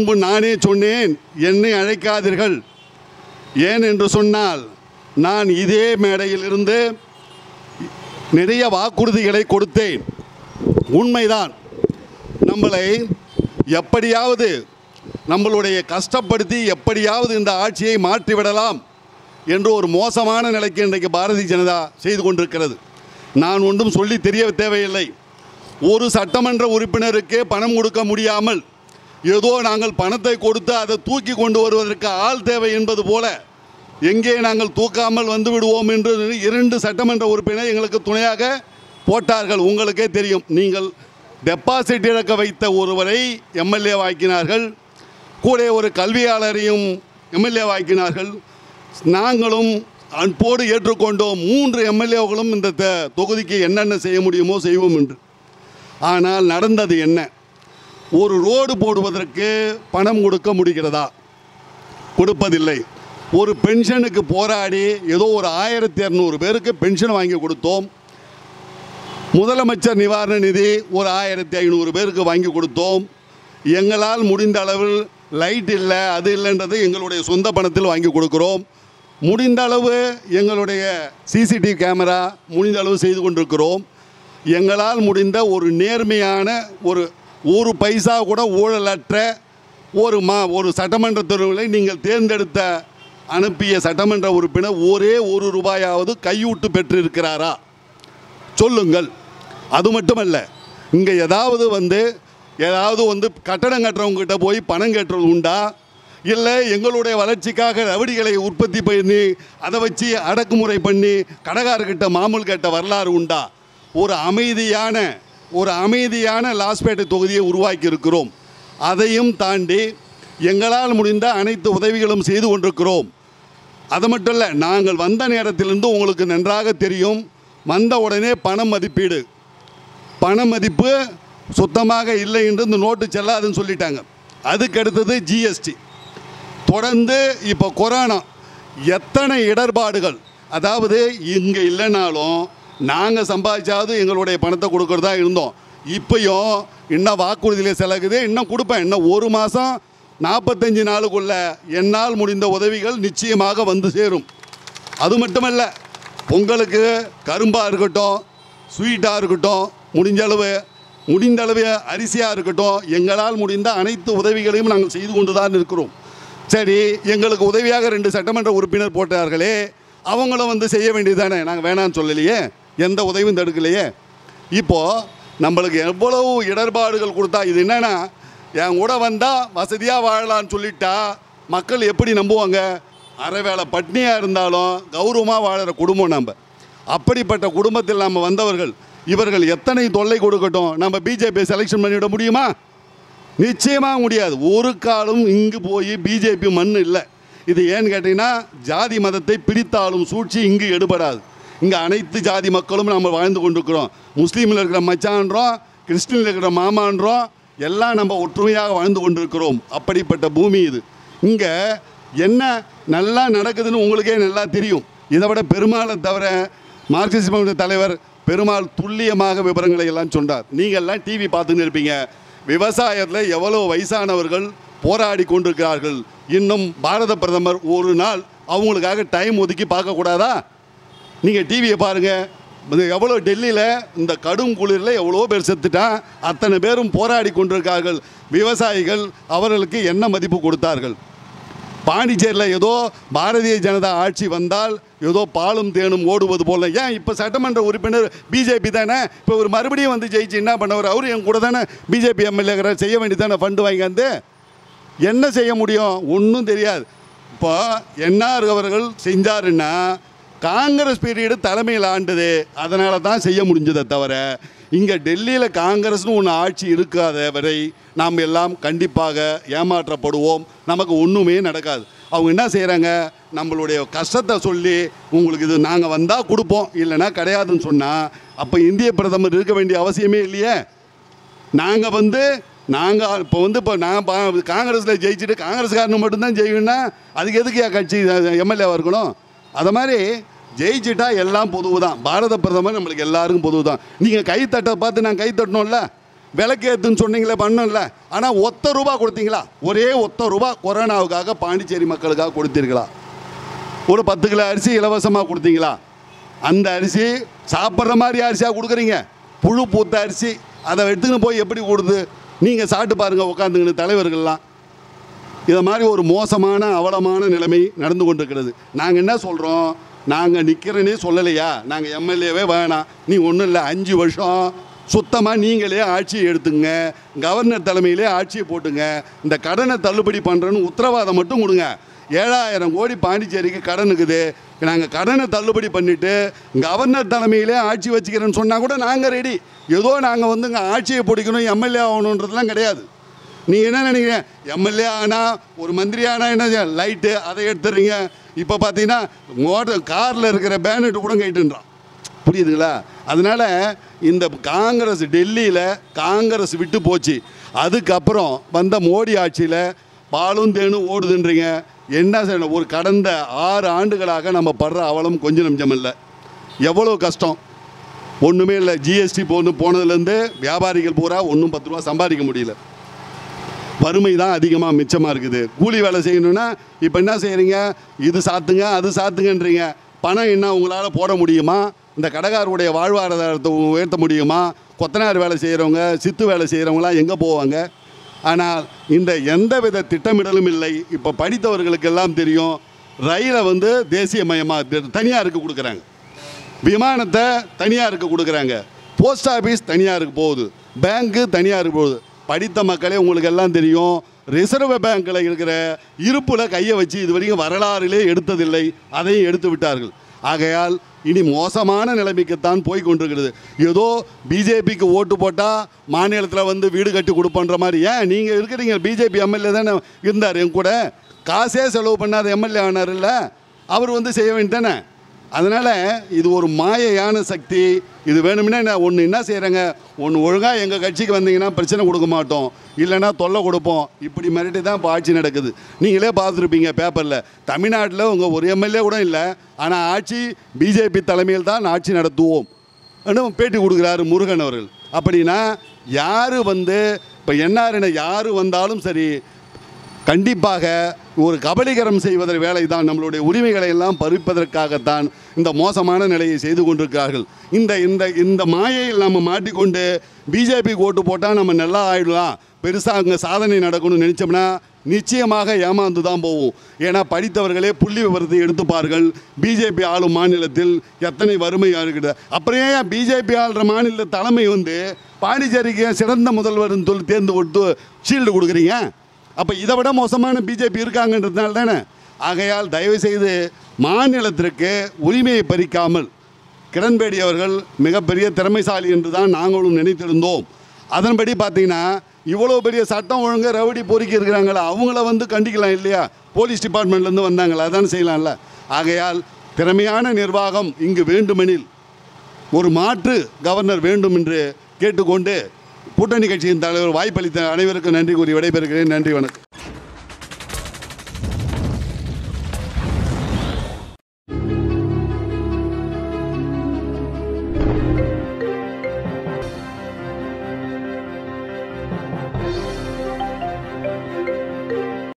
முன்பு நானே சொன்னேன் என்னை அழைக்காதீர்கள் ஏன் என்று சொன்னால் நான் இதே மேடையில் இருந்து நிறைய வாக்குறுதிகளை கொடுத்தேன் உண்மைதான் நம்மளை எப்படியாவது நம்மளுடைய கஷ்டப்படுத்தி எப்படியாவது இந்த ஆட்சியை மாற்றிவிடலாம் என்று ஒரு மோசமான நிலைக்கு இன்றைக்கு பாரதிய ஜனதா செய்து கொண்டிருக்கிறது நான் ஒன்றும் சொல்லி தெரிய தேவையில்லை ஒரு சட்டமன்ற உறுப்பினருக்கு பணம் கொடுக்க முடியாமல் ஏதோ நாங்கள் பணத்தை கொடுத்து அதை தூக்கி கொண்டு வருவதற்கு ஆள் தேவை என்பது போல எங்கே நாங்கள் தூக்காமல் வந்து விடுவோம் என்று இரண்டு சட்டமன்ற உறுப்பினர் எங்களுக்கு துணையாக போட்டார்கள் உங்களுக்கே தெரியும் நீங்கள் டெபாசிட் இழக்க வைத்த ஒருவரை எம்எல்ஏ வாக்கினார்கள் கூட ஒரு கல்வியாளரையும் எம்எல்ஏ வாக்கினார்கள் நாங்களும் அன்போடு ஏற்றுக்கொண்டோம் மூன்று எம்எல்ஏக்களும் இந்த த- தொகுதிக்கு என்னென்ன செய்ய முடியுமோ செய்வோம் என்று ஆனால் நடந்தது என்ன ஒரு ரோடு போடுவதற்கு பணம் கொடுக்க முடிகிறதா கொடுப்பதில்லை ஒரு பென்ஷனுக்கு போராடி ஏதோ ஒரு ஆயிரத்தி இரநூறு பேருக்கு பென்ஷன் வாங்கி கொடுத்தோம் முதலமைச்சர் நிவாரண நிதி ஒரு ஆயிரத்தி ஐநூறு பேருக்கு வாங்கி கொடுத்தோம் எங்களால் முடிந்த அளவில் லைட் இல்லை அது இல்லைன்றது எங்களுடைய சொந்த பணத்தில் வாங்கி கொடுக்கிறோம் முடிந்த அளவு எங்களுடைய சிசிடிவி கேமரா முடிந்த அளவு செய்து கொண்டிருக்கிறோம் எங்களால் முடிந்த ஒரு நேர்மையான ஒரு ஒரு பைசா கூட ஊழலற்ற ஒரு மா ஒரு சட்டமன்ற தேர்வுகளை நீங்கள் தேர்ந்தெடுத்த அனுப்பிய சட்டமன்ற உறுப்பினர் ஒரே ஒரு ரூபாயாவது கையூட்டு பெற்றிருக்கிறாரா சொல்லுங்கள் அது மட்டுமல்ல இங்கே ஏதாவது வந்து ஏதாவது வந்து கட்டடம் கட்டுறவங்ககிட்ட போய் பணம் கேட்டுறது உண்டா இல்லை எங்களுடைய வளர்ச்சிக்காக ரவடிகளை உற்பத்தி பண்ணி அதை வச்சு அடக்குமுறை பண்ணி கடைக்காரர்கிட்ட மாமூல் கேட்ட வரலாறு உண்டா ஒரு அமைதியான ஒரு அமைதியான லாஸ்பேட்டை தொகுதியை உருவாக்கி இருக்கிறோம் அதையும் தாண்டி எங்களால் முடிந்த அனைத்து உதவிகளும் செய்து கொண்டிருக்கிறோம் அது மட்டும் இல்லை நாங்கள் வந்த நேரத்திலிருந்து உங்களுக்கு நன்றாக தெரியும் வந்த உடனே பண மதிப்பீடு பண மதிப்பு சுத்தமாக இல்லை என்று இந்த நோட்டு செல்லாதுன்னு சொல்லிட்டாங்க அதுக்கு அடுத்தது ஜிஎஸ்டி தொடர்ந்து இப்போ கொரோனா எத்தனை இடர்பாடுகள் அதாவது இங்கே இல்லைனாலும் நாங்கள் சம்பாதிச்சாவது எங்களுடைய பணத்தை கொடுக்கறதா இருந்தோம் இப்பயும் இன்னும் வாக்குறுதியில் செலகுது இன்னும் கொடுப்பேன் இன்னும் ஒரு மாதம் நாற்பத்தஞ்சு நாளுக்குள்ள என்னால் முடிந்த உதவிகள் நிச்சயமாக வந்து சேரும் அது மட்டுமல்ல பொங்கலுக்கு கரும்பாக இருக்கட்டும் ஸ்வீட்டாக இருக்கட்டும் முடிஞ்ச அளவு முடிந்த அளவு அரிசியாக இருக்கட்டும் எங்களால் முடிந்த அனைத்து உதவிகளையும் நாங்கள் செய்து கொண்டு தான் இருக்கிறோம் சரி எங்களுக்கு உதவியாக ரெண்டு சட்டமன்ற உறுப்பினர் போட்டார்களே அவங்களும் வந்து செய்ய வேண்டியதானே நாங்கள் வேணாம்னு சொல்லலையே எந்த உதவியும் தடுக்கலையே இப்போது நம்மளுக்கு எவ்வளவு இடர்பாடுகள் கொடுத்தா இது என்னன்னா என் கூட வந்தால் வசதியாக வாழலாம்னு சொல்லிட்டா மக்கள் எப்படி நம்புவாங்க அரை வேளை பட்னியாக இருந்தாலும் கௌரவமாக வாழுற குடும்பம் நம்ம அப்படிப்பட்ட குடும்பத்தில் நம்ம வந்தவர்கள் இவர்கள் எத்தனை தொல்லை கொடுக்கட்டும் நம்ம பிஜேபி செலெக்ஷன் பண்ணிவிட முடியுமா நிச்சயமாக முடியாது ஒரு காலம் இங்கு போய் பிஜேபி மண் இல்லை இது ஏன்னு கேட்டிங்கன்னா ஜாதி மதத்தை பிரித்தாலும் சூழ்ச்சி இங்கு எடுபடாது இங்கே அனைத்து ஜாதி மக்களும் நம்ம வாழ்ந்து கொண்டிருக்கிறோம் முஸ்லீமில் இருக்கிற மச்சான்றோம் கிறிஸ்டினில் இருக்கிற மாமான்றோம் எல்லாம் நம்ம ஒற்றுமையாக வாழ்ந்து கொண்டிருக்கிறோம் அப்படிப்பட்ட பூமி இது இங்கே என்ன நல்லா நடக்குதுன்னு உங்களுக்கே நல்லா தெரியும் இதை விட பெருமாளை தவிர மார்க்சிஸ்ட் கம்யூனிஸ்ட் தலைவர் பெருமாள் துல்லியமாக விவரங்களை எல்லாம் சொன்னார் நீங்கள் எல்லாம் டிவி பார்த்துன்னு இருப்பீங்க விவசாயத்தில் எவ்வளோ வயசானவர்கள் போராடி கொண்டிருக்கிறார்கள் இன்னும் பாரத பிரதமர் ஒரு நாள் அவங்களுக்காக டைம் ஒதுக்கி பார்க்கக்கூடாதா நீங்கள் டிவியை பாருங்கள் இது எவ்வளோ டெல்லியில் இந்த கடும் குளிரில் எவ்வளோ பேர் செத்துட்டான் அத்தனை பேரும் போராடி கொண்டிருக்கார்கள் விவசாயிகள் அவர்களுக்கு என்ன மதிப்பு கொடுத்தார்கள் பாண்டிச்சேரியில் ஏதோ பாரதிய ஜனதா ஆட்சி வந்தால் ஏதோ பாலும் தேனும் ஓடுவது போல ஏன் இப்போ சட்டமன்ற உறுப்பினர் பிஜேபி தானே இப்போ ஒரு மறுபடியும் வந்து ஜெயிச்சு என்ன பண்ணவர் அவர் என் கூட தானே பிஜேபி எம்எல்ஏ செய்ய வேண்டியதானே ஃபண்டு வாங்கியாந்து என்ன செய்ய முடியும் ஒன்றும் தெரியாது இப்போ என்ஆர் அவர்கள் செஞ்சாருன்னா காங்கிரஸ் பீரியடு தலைமையில் ஆண்டது அதனால தான் செய்ய முடிஞ்சதை தவிர இங்கே டெல்லியில் காங்கிரஸ்னு ஒன்று ஆட்சி இருக்காத வரை நாம் எல்லாம் கண்டிப்பாக ஏமாற்றப்படுவோம் நமக்கு ஒன்றுமே நடக்காது அவங்க என்ன செய்கிறாங்க நம்மளுடைய கஷ்டத்தை சொல்லி உங்களுக்கு இது நாங்கள் வந்தால் கொடுப்போம் இல்லைன்னா கிடையாதுன்னு சொன்னால் அப்போ இந்திய பிரதமர் இருக்க வேண்டிய அவசியமே இல்லையே நாங்கள் வந்து நாங்கள் இப்போ வந்து இப்போ நான் பா- காங்கிரஸில் ஜெயிச்சுட்டு காங்கிரஸ்காரனு மட்டும்தான் ஜெயிக்கணும்னா அதுக்கு எதுக்கு என் கட்சி எம்எல்ஏவாக இருக்கணும் அதை மாதிரி ஜெயிச்சிட்டா எல்லாம் பொதுவு தான் பாரத பிரதமர் நம்மளுக்கு எல்லாருக்கும் பொதுவு தான் நீங்கள் கை தட்ட பார்த்து நான் கை தட்டணும்ல விளக்கேத்துன்னு சொன்னீங்களே பண்ணல ஆனால் ஒத்த ரூபா கொடுத்தீங்களா ஒரே ஒத்த ரூபா கொரோனாவுக்காக பாண்டிச்சேரி மக்களுக்காக கொடுத்தீர்களா ஒரு பத்து கிலோ அரிசி இலவசமாக கொடுத்தீங்களா அந்த அரிசி சாப்பிட்ற மாதிரி அரிசியாக கொடுக்குறீங்க புழு பூத்த அரிசி அதை எடுத்துக்கின்னு போய் எப்படி கொடுது நீங்கள் சாப்பிட்டு பாருங்கள் உட்காந்துக்கின்னு தலைவர்கள்லாம் இதை மாதிரி ஒரு மோசமான அவலமான நிலைமை நடந்து கொண்டிருக்கிறது நாங்கள் என்ன சொல்கிறோம் நாங்கள் நிற்கிறேனே சொல்லலையா நாங்கள் எம்எல்ஏவே வேணாம் நீ ஒன்றும் இல்லை அஞ்சு வருஷம் சுத்தமாக நீங்களே ஆட்சியை எடுத்துங்க கவர்னர் தலைமையிலே ஆட்சியை போட்டுங்க இந்த கடனை தள்ளுபடி பண்ணுறேன்னு உத்தரவாதம் மட்டும் கொடுங்க ஏழாயிரம் கோடி பாண்டிச்சேரிக்கு கடன் இருக்குது நாங்கள் கடனை தள்ளுபடி பண்ணிவிட்டு கவர்னர் தலைமையிலே ஆட்சி வச்சுக்கிறேன்னு சொன்னால் கூட நாங்கள் ரெடி ஏதோ நாங்கள் வந்து இங்கே ஆட்சியை பிடிக்கணும் எம்எல்ஏ ஆகணுன்றதுலாம் கிடையாது நீங்கள் என்ன நினைக்கிறீங்க எம்எல்ஏ ஆனால் ஒரு மந்திரி ஆனால் என்ன செய்ய? லைட்டு அதை எடுத்துறீங்க இப்போ பார்த்தீங்கன்னா மோட்டர் காரில் இருக்கிற பேனட்டு கூட கைட்டுன்றான் புரியுதுங்களா அதனால் இந்த காங்கிரஸ் டெல்லியில் காங்கிரஸ் விட்டு போச்சு அதுக்கப்புறம் வந்த மோடி ஆட்சியில் பாலும் தேனும் ஓடுதுன்றீங்க என்ன செய்யணும் ஒரு கடந்த ஆறு ஆண்டுகளாக நம்ம படுற அவலம் கொஞ்சம் நஞ்சம் இல்லை எவ்வளோ கஷ்டம் ஒன்றுமே இல்லை ஜிஎஸ்டி போன்னு போனதுலேருந்து வியாபாரிகள் பூரா ஒன்றும் பத்து ரூபா சம்பாதிக்க முடியல வறுமை தான் அதிகமாக மிச்சமாக இருக்குது கூலி வேலை செய்யணும்னா இப்போ என்ன செய்கிறீங்க இது சாத்துங்க அது சாத்துங்கன்றீங்க பணம் என்ன உங்களால் போட முடியுமா இந்த கடைக்காரருடைய வாழ்வாதாரத்தை உயர்த்த முடியுமா கொத்தனார் வேலை செய்கிறவங்க சித்து வேலை செய்கிறவங்களாம் எங்கே போவாங்க ஆனால் இந்த எந்தவித திட்டமிடலும் இல்லை இப்போ படித்தவர்களுக்கெல்லாம் தெரியும் ரயிலை வந்து தேசியமயமாக தனியாருக்கு கொடுக்குறாங்க விமானத்தை தனியாருக்கு கொடுக்குறாங்க போஸ்ட் ஆஃபீஸ் தனியாருக்கு போகுது பேங்க்கு தனியாருக்கு போகுது படித்த மக்களே உங்களுக்கு எல்லாம் தெரியும் ரிசர்வ் பேங்க்கில் இருக்கிற இருப்பில் கையை வச்சு இது வரைக்கும் வரலாறிலே எடுத்ததில்லை அதையும் எடுத்து விட்டார்கள் ஆகையால் இனி மோசமான நிலைமைக்குத்தான் போய் கொண்டிருக்கிறது ஏதோ பிஜேபிக்கு ஓட்டு போட்டால் மாநிலத்தில் வந்து வீடு கட்டி கொடுப்பன்ற மாதிரி ஏன் நீங்கள் இருக்கிறீங்க பிஜேபி எம்எல்ஏ தானே இருந்தார் என் கூட காசே செலவு பண்ணாத எம்எல்ஏ ஆனார் இல்லை அவர் வந்து செய்ய வேண்டியதானே அதனால் இது ஒரு மாயையான சக்தி இது வேணும்னா நான் ஒன்று என்ன செய்கிறேங்க ஒன்று ஒழுங்காக எங்கள் கட்சிக்கு வந்தீங்கன்னா பிரச்சனை கொடுக்க மாட்டோம் இல்லைன்னா தொல்லை கொடுப்போம் இப்படி மிரட்டி தான் இப்போ ஆட்சி நடக்குது நீங்களே பார்த்துருப்பீங்க பேப்பரில் தமிழ்நாட்டில் உங்கள் ஒரு எம்எல்ஏ கூட இல்லை ஆனால் ஆட்சி பிஜேபி தலைமையில் தான் ஆட்சி நடத்துவோம் இன்னும் பேட்டி கொடுக்குறாரு முருகன் அவர்கள் அப்படின்னா யார் வந்து இப்போ என்ஆர்என யார் வந்தாலும் சரி கண்டிப்பாக ஒரு கபலீகரம் செய்வதற்கு வேலை தான் நம்மளுடைய உரிமைகளை எல்லாம் பறிப்பதற்காகத்தான் இந்த மோசமான நிலையை செய்து கொண்டிருக்கிறார்கள் இந்த இந்த இந்த மாயையில் நம்ம மாட்டிக்கொண்டு பிஜேபிக்கு ஓட்டு போட்டால் நம்ம நல்லா ஆயிடலாம் பெருசாக அங்கே சாதனை நடக்கணும்னு நினச்சோம்னா நிச்சயமாக ஏமாந்து தான் போவோம் ஏன்னா படித்தவர்களே புள்ளி விவரத்தை எடுத்துப்பார்கள் பிஜேபி ஆளும் மாநிலத்தில் எத்தனை வறுமை இருக்குது அப்புறம் ஏன் பிஜேபி ஆளுற மாநில தலைமை வந்து பாண்டிச்சேரிக்கு ஏன் சிறந்த முதல்வர்னு சொல்லி தேர்ந்து கொடுத்து ஷீல்டு கொடுக்குறீங்க அப்போ இதை விட மோசமான பிஜேபி இருக்காங்கன்றதுனால தானே ஆகையால் தயவு செய்து மாநிலத்திற்கு உரிமையை பறிக்காமல் கிரண்பேடி அவர்கள் மிகப்பெரிய திறமைசாலி என்று தான் நாங்களும் நினைத்திருந்தோம் அதன்படி பார்த்தீங்கன்னா இவ்வளோ பெரிய சட்டம் ஒழுங்கு ரவுடி பொறுக்கி இருக்கிறாங்களா அவங்கள வந்து கண்டிக்கலாம் இல்லையா போலீஸ் டிபார்ட்மெண்ட்லேருந்து வந்தாங்களா அதான் செய்யலாம்ல ஆகையால் திறமையான நிர்வாகம் இங்கு வேண்டுமெனில் ஒரு மாற்று கவர்னர் வேண்டும் என்று கேட்டுக்கொண்டு கூட்டணி கட்சியின் தலைவர் வாய்ப்பளித்த அனைவருக்கும் நன்றி கூறி விடைபெறுகிறேன் நன்றி வணக்கம்